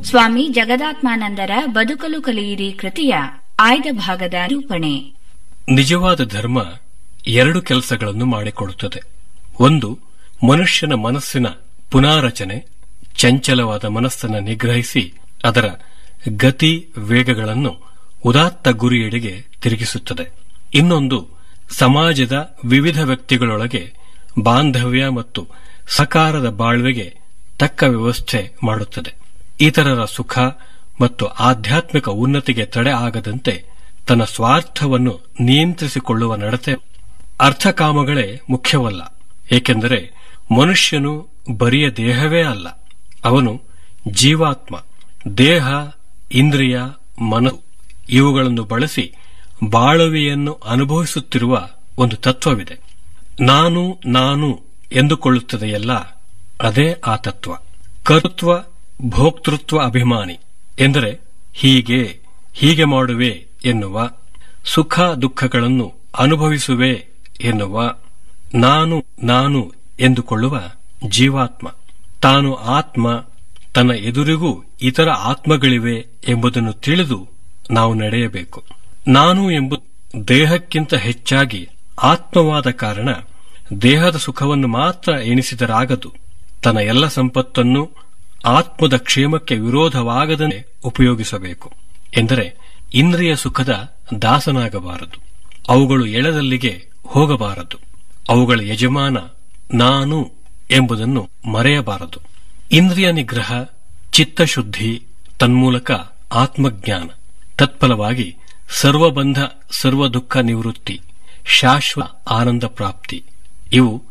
ಸ್ವಾಮಿ ಜಗದಾತ್ಮಾನಂದರ ಬದುಕಲು ಕಲಿಯಿರಿ ಕೃತಿಯ ಆಯ್ದ ಭಾಗದ ನಿರೂಪಣೆ ನಿಜವಾದ ಧರ್ಮ ಎರಡು ಕೆಲಸಗಳನ್ನು ಮಾಡಿಕೊಡುತ್ತದೆ ಒಂದು ಮನುಷ್ಯನ ಮನಸ್ಸಿನ ಪುನಾರಚನೆ ಚಂಚಲವಾದ ಮನಸ್ಸನ್ನು ನಿಗ್ರಹಿಸಿ ಅದರ ಗತಿ ವೇಗಗಳನ್ನು ಉದಾತ್ತ ಗುರಿಯೆಡೆಗೆ ತಿರುಗಿಸುತ್ತದೆ ಇನ್ನೊಂದು ಸಮಾಜದ ವಿವಿಧ ವ್ಯಕ್ತಿಗಳೊಳಗೆ ಬಾಂಧವ್ಯ ಮತ್ತು ಸಕಾರದ ಬಾಳ್ವೆಗೆ ತಕ್ಕ ವ್ಯವಸ್ಥೆ ಮಾಡುತ್ತದೆ ಇತರರ ಸುಖ ಮತ್ತು ಆಧ್ಯಾತ್ಮಿಕ ಉನ್ನತಿಗೆ ತಡೆ ಆಗದಂತೆ ತನ್ನ ಸ್ವಾರ್ಥವನ್ನು ನಿಯಂತ್ರಿಸಿಕೊಳ್ಳುವ ನಡತೆ ಅರ್ಥಕಾಮಗಳೇ ಮುಖ್ಯವಲ್ಲ ಏಕೆಂದರೆ ಮನುಷ್ಯನು ಬರಿಯ ದೇಹವೇ ಅಲ್ಲ ಅವನು ಜೀವಾತ್ಮ ದೇಹ ಇಂದ್ರಿಯ ಮನಸ್ಸು ಇವುಗಳನ್ನು ಬಳಸಿ ಬಾಳುವೆಯನ್ನು ಅನುಭವಿಸುತ್ತಿರುವ ಒಂದು ತತ್ವವಿದೆ ನಾನು ನಾನು ಎಂದುಕೊಳ್ಳುತ್ತದೆಯಲ್ಲ ಅದೇ ಆ ತತ್ವ ಕರ್ತೃತ್ವ ಭೋಕ್ತೃತ್ವ ಅಭಿಮಾನಿ ಎಂದರೆ ಹೀಗೆ ಹೀಗೆ ಮಾಡುವೆ ಎನ್ನುವ ಸುಖ ದುಃಖಗಳನ್ನು ಅನುಭವಿಸುವೆ ಎನ್ನುವ ನಾನು ನಾನು ಎಂದುಕೊಳ್ಳುವ ಜೀವಾತ್ಮ ತಾನು ಆತ್ಮ ತನ್ನ ಎದುರಿಗೂ ಇತರ ಆತ್ಮಗಳಿವೆ ಎಂಬುದನ್ನು ತಿಳಿದು ನಾವು ನಡೆಯಬೇಕು ನಾನು ಎಂಬುದು ದೇಹಕ್ಕಿಂತ ಹೆಚ್ಚಾಗಿ ಆತ್ಮವಾದ ಕಾರಣ ದೇಹದ ಸುಖವನ್ನು ಮಾತ್ರ ಎಣಿಸಿದರಾಗದು ತನ್ನ ಎಲ್ಲ ಸಂಪತ್ತನ್ನು ಆತ್ಮದ ಕ್ಷೇಮಕ್ಕೆ ವಿರೋಧವಾಗದಂತೆ ಉಪಯೋಗಿಸಬೇಕು ಎಂದರೆ ಇಂದ್ರಿಯ ಸುಖದ ದಾಸನಾಗಬಾರದು ಅವುಗಳು ಎಳೆದಲ್ಲಿಗೆ ಹೋಗಬಾರದು ಅವುಗಳ ಯಜಮಾನ ನಾನು ಎಂಬುದನ್ನು ಮರೆಯಬಾರದು ಇಂದ್ರಿಯ ನಿಗ್ರಹ ಚಿತ್ತಶುದ್ಧಿ ತನ್ಮೂಲಕ ಆತ್ಮಜ್ಞಾನ ತತ್ಫಲವಾಗಿ ಸರ್ವಬಂಧ ಸರ್ವ ದುಃಖ ನಿವೃತ್ತಿ ಶಾಶ್ವತ ಆನಂದ ಪ್ರಾಪ್ತಿ ಇವು